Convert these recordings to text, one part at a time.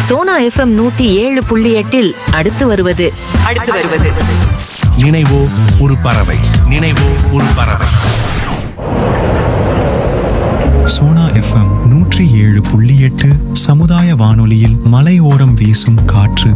Sona FM நூத்தி ஏழு புள்ளி எட்டில் அடுத்து வருவது அடுத்து வருவது நினைவோ ஒரு பறவை நினைவோ ஒரு பறவை சோனா எஃப்எம் நூற்றி ஏழு புள்ளி எட்டு சமுதாய வானொலியில் மலையோரம் வீசும் காற்று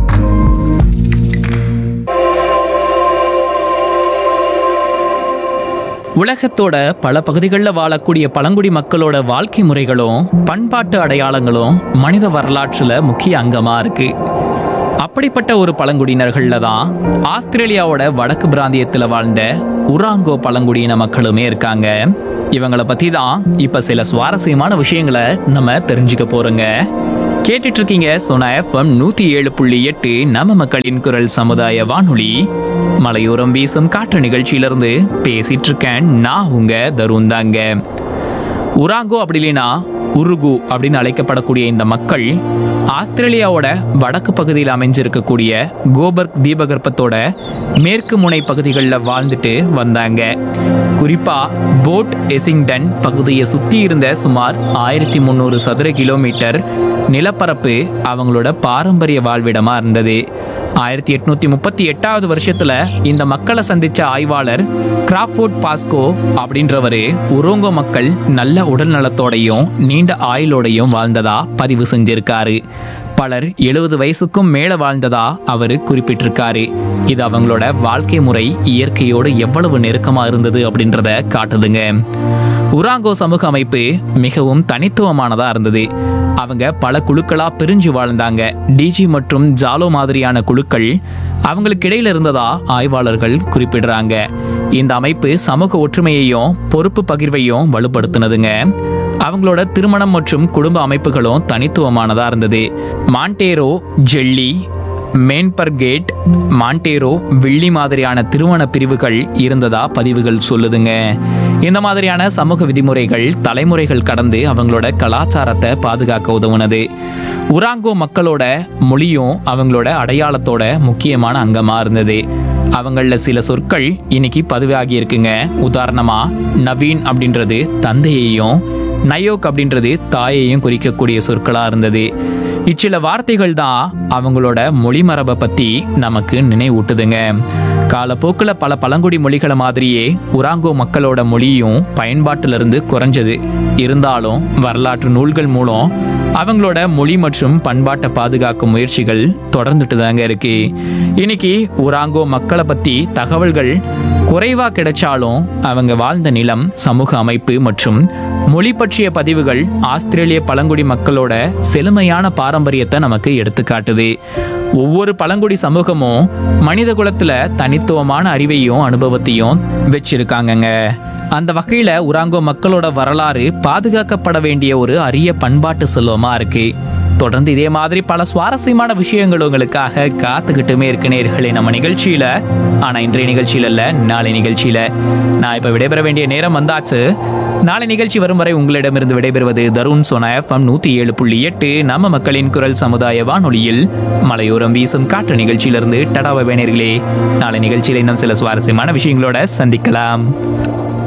உலகத்தோட பல பகுதிகளில் வாழக்கூடிய பழங்குடி மக்களோட வாழ்க்கை முறைகளும் பண்பாட்டு அடையாளங்களும் மனித வரலாற்றுல முக்கிய அங்கமா இருக்கு அப்படிப்பட்ட ஒரு பழங்குடியினர்கள்ல தான் ஆஸ்திரேலியாவோட வடக்கு பிராந்தியத்துல வாழ்ந்த உராங்கோ பழங்குடியின மக்களுமே இருக்காங்க இவங்கள பத்தி தான் இப்ப சில சுவாரஸ்யமான விஷயங்களை நம்ம தெரிஞ்சுக்க போறோங்க கேட்டுட்டு இருக்கீங்க சோனா எஃப்எம் நூத்தி ஏழு புள்ளி எட்டு நம்ம மக்களின் குரல் சமுதாய வானொலி மலையோரம் வீசும் காற்று நிகழ்ச்சியிலிருந்து பேசிட்டு இருக்கேன் நான் உங்க தருண் தாங்க உராங்கோ அப்படி இல்லைன்னா உருகு அப்படின்னு அழைக்கப்படக்கூடிய இந்த மக்கள் ஆஸ்திரேலியாவோட வடக்கு பகுதியில் அமைஞ்சிருக்கக்கூடிய கோபர்க் தீபகற்பத்தோட மேற்கு முனை பகுதிகளில் வாழ்ந்துட்டு வந்தாங்க குறிப்பா போட் எசிங்டன் பகுதியை சுத்தி இருந்த சுமார் ஆயிரத்தி முந்நூறு சதுர கிலோமீட்டர் நிலப்பரப்பு அவங்களோட பாரம்பரிய வாழ்விடமா இருந்தது ஆயிரத்தி எட்நூத்தி முப்பத்தி எட்டாவது வருஷத்துல இந்த மக்களை சந்திச்ச ஆய்வாளர் கிராஃபோர்ட் பாஸ்கோ அப்படின்றவரு உரோங்கோ மக்கள் நல்ல உடல் நலத்தோடையும் நீண்ட ஆயுளோடையும் வாழ்ந்ததா பதிவு செஞ்சிருக்காரு பலர் எழுபது வயசுக்கும் மேல வாழ்ந்ததா அவரு குறிப்பிட்டிருக்காரு இது அவங்களோட வாழ்க்கை முறை இயற்கையோடு எவ்வளவு நெருக்கமா இருந்தது அப்படின்றத காட்டுதுங்க உராங்கோ சமூக அமைப்பு மிகவும் தனித்துவமானதா இருந்தது அவங்க பல குழுக்களா பிரிஞ்சு வாழ்ந்தாங்க டிஜி மற்றும் ஜாலோ மாதிரியான குழுக்கள் அவங்களுக்கு இடையில இருந்ததா ஆய்வாளர்கள் குறிப்பிடுறாங்க இந்த அமைப்பு சமூக ஒற்றுமையையும் பொறுப்பு பகிர்வையும் வலுப்படுத்தினதுங்க அவங்களோட திருமணம் மற்றும் குடும்ப அமைப்புகளும் தனித்துவமானதா இருந்தது மாண்டேரோ ஜெல்லி மேன்பர்கேட் மாண்டேரோ வில்லி மாதிரியான திருமண பிரிவுகள் இருந்ததா பதிவுகள் சொல்லுதுங்க இந்த மாதிரியான சமூக விதிமுறைகள் தலைமுறைகள் கடந்து அவங்களோட கலாச்சாரத்தை பாதுகாக்க உதவுனது உராங்கோ மக்களோட மொழியும் அவங்களோட அடையாளத்தோட முக்கியமான அங்கமா இருந்தது அவங்கள சில சொற்கள் இன்னைக்கு பதிவாகி இருக்குங்க உதாரணமா நவீன் அப்படின்றது தந்தையையும் நயோக் அப்படின்றது தாயையும் குறிக்கக்கூடிய சொற்களா இருந்தது இச்சில வார்த்தைகள் தான் அவங்களோட மொழி மரபை பத்தி நமக்கு நினைவூட்டுதுங்க காலப்போக்கில் பல பழங்குடி மொழிகளை மாதிரியே உராங்கோ மக்களோட மொழியும் பயன்பாட்டிலிருந்து குறைஞ்சது இருந்தாலும் வரலாற்று நூல்கள் மூலம் அவங்களோட மொழி மற்றும் பண்பாட்டை பாதுகாக்கும் முயற்சிகள் தொடர்ந்துட்டு தாங்க இருக்கு இன்னைக்கு உராங்கோ மக்களை பத்தி தகவல்கள் குறைவா கிடைச்சாலும் அவங்க வாழ்ந்த நிலம் சமூக அமைப்பு மற்றும் மொழி பற்றிய பதிவுகள் ஆஸ்திரேலிய பழங்குடி மக்களோட செழுமையான பாரம்பரியத்தை நமக்கு எடுத்துக்காட்டுது ஒவ்வொரு பழங்குடி சமூகமும் மனித குலத்துல தனித்துவமான அறிவையும் அனுபவத்தையும் வச்சிருக்காங்கங்க அந்த வகையில உராங்கோ மக்களோட வரலாறு பாதுகாக்கப்பட வேண்டிய ஒரு அரிய பண்பாட்டு செல்வமா இருக்கு தொடர்ந்து இதே மாதிரி பல சுவாரஸ்யமான விஷயங்கள் உங்களுக்காக காத்துக்கிட்டுமே இருக்கு நேர்களே நம்ம நிகழ்ச்சியில ஆனா இன்றைய நிகழ்ச்சியில இல்ல நாளை நிகழ்ச்சியில நான் இப்ப விடைபெற வேண்டிய நேரம் வந்தாச்சு நாளை நிகழ்ச்சி வரும் வரை உங்களிடமிருந்து விடைபெறுவது தருண் சோனா எஃப்எம் நூத்தி ஏழு புள்ளி எட்டு நம்ம மக்களின் குரல் சமுதாய வானொலியில் மலையோரம் வீசும் காற்று நிகழ்ச்சியிலிருந்து டடாவை வேணர்களே நாளை நிகழ்ச்சியில இன்னும் சில சுவாரஸ்யமான விஷயங்களோட சந்திக்கலாம்